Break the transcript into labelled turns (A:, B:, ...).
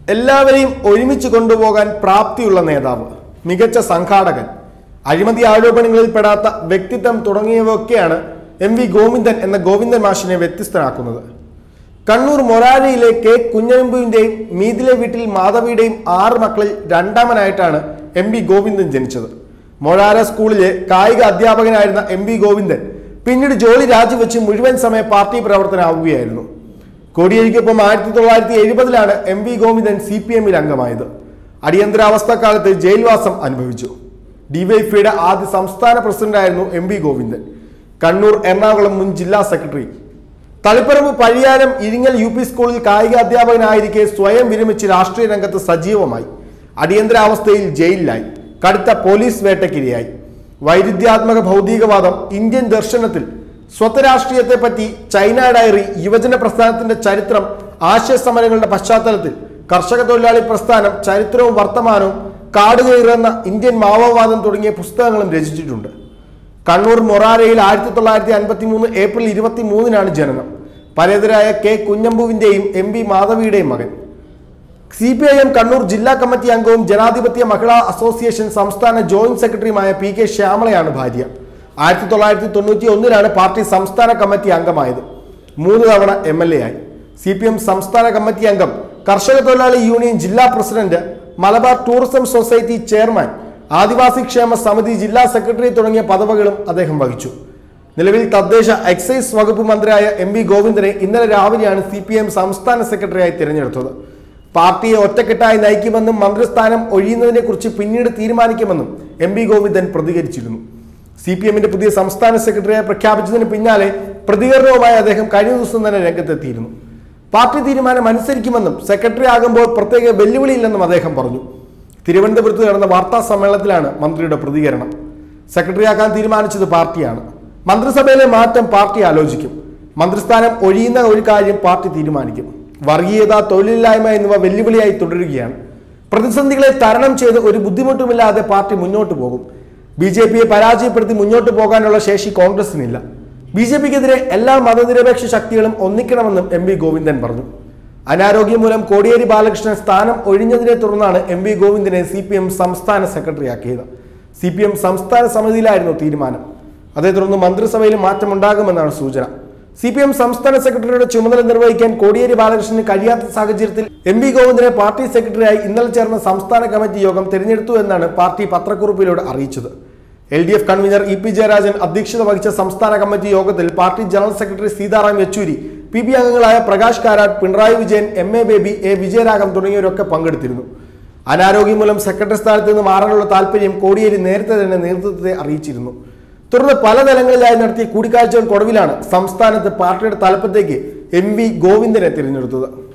A: എല്ലാവരെയും ഒരുമിച്ച് കൊണ്ടുപോകാൻ പ്രാപ്തിയുള്ള നേതാവ് മികച്ച സംഘാടകൻ അഴിമതി ആരോപണങ്ങളിൽ പെടാത്ത വ്യക്തിത്വം തുടങ്ങിയവയൊക്കെയാണ് എം വി ഗോവിന്ദൻ എന്ന ഗോവിന്ദൻ മാഷിനെ വ്യത്യസ്തനാക്കുന്നത് കണ്ണൂർ മൊരാരയിലെ കെ കുഞ്ഞനമ്പുവിന്റെയും മീതിലെ വീട്ടിൽ മാധവിയുടെയും ആറ് മക്കളിൽ രണ്ടാമനായിട്ടാണ് എം വി ഗോവിന്ദൻ ജനിച്ചത് മൊരാര സ്കൂളിലെ കായിക അധ്യാപകനായിരുന്ന എം വി ഗോവിന്ദൻ പിന്നീട് ജോലി രാജിവെച്ച് മുഴുവൻ സമയ പാർട്ടി പ്രവർത്തനമാവുകയായിരുന്നു കോടിയേരിക്കൊപ്പം ആയിരത്തി തൊള്ളായിരത്തി എഴുപതിലാണ് M V Govindan C P എമ്മിൽ അംഗമായത് അടിയന്തരാവസ്ഥക്കാലത്ത് ജയിൽവാസം അനുഭവിച്ചു ഡിവൈഎഫ്ഐയുടെ ആദ്യ സംസ്ഥാന പ്രസിഡന്റായിരുന്നു എം വി ഗോവിന്ദൻ കണ്ണൂർ എറണാകുളം മുൻ ജില്ലാ സെക്രട്ടറി തളിപ്പറമ്പ് പഴിയാരം ഇരിങ്ങൽ യു പി സ്കൂളിൽ കായിക അധ്യാപകനായിരിക്കെ സ്വയം വിരമിച്ച് രാഷ്ട്രീയ രംഗത്ത് സജീവമായി അടിയന്തരാവസ്ഥയിൽ ജയിലിലായി കടുത്ത പോലീസ് വേട്ടക്കിരയായി വൈരുദ്ധ്യാത്മക ഭൗതികവാദം ഇന്ത്യൻ ദർശനത്തിൽ സ്വത്ത് പറ്റി ചൈന ഡയറി യുവജന പ്രസ്ഥാനത്തിന്റെ ചരിത്രം ആശയ സമരങ്ങളുടെ പശ്ചാത്തലത്തിൽ കർഷക തൊഴിലാളി പ്രസ്ഥാനം ചരിത്രവും വർത്തമാനവും കാടുകയറുന്ന ഇന്ത്യൻ മാവോവാദം തുടങ്ങിയ പുസ്തകങ്ങളും രചിച്ചിട്ടുണ്ട് കണ്ണൂർ മൊറാരയിൽ ആയിരത്തി തൊള്ളായിരത്തി അൻപത്തി മൂന്ന് ഏപ്രിൽ ഇരുപത്തി മൂന്നിനാണ് ജനനം പരേതരായ കെ കുഞ്ഞമ്പുവിന്റെയും എം പി മാധവിയുടെയും മകൻ C P I M Kannur ജില്ലാ കമ്മിറ്റി അംഗവും ജനാധിപത്യ മഹിളാ അസോസിയേഷൻ സംസ്ഥാന ജോയിന്റ് സെക്രട്ടറിയുമായ പി കെ ശ്യാമളയാണ് ഭാര്യ ആയിരത്തി തൊള്ളായിരത്തി തൊണ്ണൂറ്റി ഒന്നിലാണ് പാർട്ടി സംസ്ഥാന കമ്മിറ്റി അംഗമായത് മൂന്ന് തവണ എം എൽ എ ആയി സി പി എം സംസ്ഥാന കമ്മിറ്റി അംഗം കർഷക തൊഴിലാളി യൂണിയൻ ജില്ലാ president Malabar tourism society chairman ആദിവാസി ക്ഷേമ സമിതി ജില്ലാ സെക്രട്ടറി തുടങ്ങിയ പദവികളും അദ്ദേഹം വഹിച്ചു നിലവിൽ തദ്ദേശ എക്സൈസ് വകുപ്പ് മന്ത്രിയായ എം വി ഗോവിന്ദനെ ഇന്നലെ രാവിലെയാണ് സി പി എം സംസ്ഥാന സെക്രട്ടറിയായി തിരഞ്ഞെടുത്തത് പാർട്ടിയെ ഒറ്റക്കെട്ടായി നയിക്കുമെന്നും മന്ത്രിസ്ഥാനം ഒഴിയുന്നതിനെക്കുറിച്ച് പിന്നീട് തീരുമാനിക്കുമെന്നും എം വി ഗോവിന്ദൻ പ്രതികരിച്ചിരുന്നു സി പി എമ്മിന്റെ പുതിയ സംസ്ഥാന സെക്രട്ടറിയായി പ്രഖ്യാപിച്ചതിന് പിന്നാലെ പ്രതികരണവുമായി അദ്ദേഹം കഴിഞ്ഞ ദിവസം തന്നെ രംഗത്തെത്തിയിരുന്നു പാർട്ടി തീരുമാനം അനുസരിക്കുമെന്നും സെക്രട്ടറി ആകുമ്പോൾ പ്രത്യേക വെല്ലുവിളിയില്ലെന്നും അദ്ദേഹം പറഞ്ഞു തിരുവനന്തപുരത്ത് നടന്ന വാർത്താ സമ്മേളനത്തിലാണ് മന്ത്രിയുടെ പ്രതികരണം സെക്രട്ടറിയാക്കാൻ തീരുമാനിച്ചത് പാർട്ടിയാണ് മന്ത്രിസഭയിലെ മാറ്റം പാർട്ടി ആലോചിക്കും മന്ത്രിസ്ഥാനം ഒഴിയുന്ന ഒരു കാര്യം പാർട്ടി തീരുമാനിക്കും വർഗീയത തൊഴിലില്ലായ്മ എന്നിവ വെല്ലുവിളിയായി തുടരുകയാണ് പ്രതിസന്ധികളെ തരണം ചെയ്ത് ഒരു ബുദ്ധിമുട്ടുമില്ലാതെ പാർട്ടി മുന്നോട്ട് പോകും ബി ജെ പിയെ പരാജയപ്പെടുത്തി മുന്നോട്ട് പോകാനുള്ള ശേഷി കോൺഗ്രസിനില്ല ബി ജെ പിക്കെതിരെ എല്ലാ മതനിരപേക്ഷ ശക്തികളും ഒന്നിക്കണമെന്നും എം വി ഗോവിന്ദൻ പറഞ്ഞു അനാരോഗ്യം മൂലം കോടിയേരി ബാലകൃഷ്ണൻ സ്ഥാനം ഒഴിഞ്ഞതിനെ തുടർന്നാണ് എം വി ഗോവിന്ദനെ സി പി എം സംസ്ഥാന സെക്രട്ടറിയാക്കിയത് സി പി എം സംസ്ഥാന സമിതിയിലായിരുന്നു തീരുമാനം അതേ തുടർന്ന് മന്ത്രിസഭയിൽ മാറ്റമുണ്ടാകുമെന്നാണ് സൂചന സി പി എം സംസ്ഥാന സെക്രട്ടറിയുടെ ചുമതല നിർവഹിക്കാൻ കോടിയേരി ബാലകൃഷ്ണന് കഴിയാത്ത സാഹചര്യത്തിൽ എം വി ഗോവിന്ദനെ പാർട്ടി സെക്രട്ടറിയായി ഇന്നലെ ചേർന്ന സംസ്ഥാന കമ്മിറ്റി യോഗം തിരഞ്ഞെടുത്തു എന്നാണ് പാർട്ടി പത്രക്കുറിപ്പിലൂടെ അറിയിച്ചത് L D F convener E P Jayarajan അധ്യക്ഷത വഹിച്ച സംസ്ഥാന കമ്മിറ്റി യോഗത്തിൽ party general secretary Sitaram Yechury P B അംഗങ്ങളായ Prakash Karat Pinarayi Vijayan M A Baby A Vijayaraghavan തുടങ്ങിയവരൊക്കെ പങ്കെടുത്തിരുന്നു അനാരോഗ്യം മൂലം സെക്രട്ടറി സ്ഥാനത്ത് നിന്ന് മാറാനുള്ള താല്പര്യം കോടിയേരി നേരത്തെ തന്നെ നേതൃത്വത്തെ അറിയിച്ചിരുന്നു തുടർന്ന് പല തലങ്ങളിലായി നടത്തിയ കൂടിക്കാഴ്ചകൾക്കൊടുവിലാണ് സംസ്ഥാനത്ത് പാർട്ടിയുടെ തലപ്പത്തേക്ക് എം വി ഗോവിന്ദനെ തിരഞ്ഞെടുത്തത്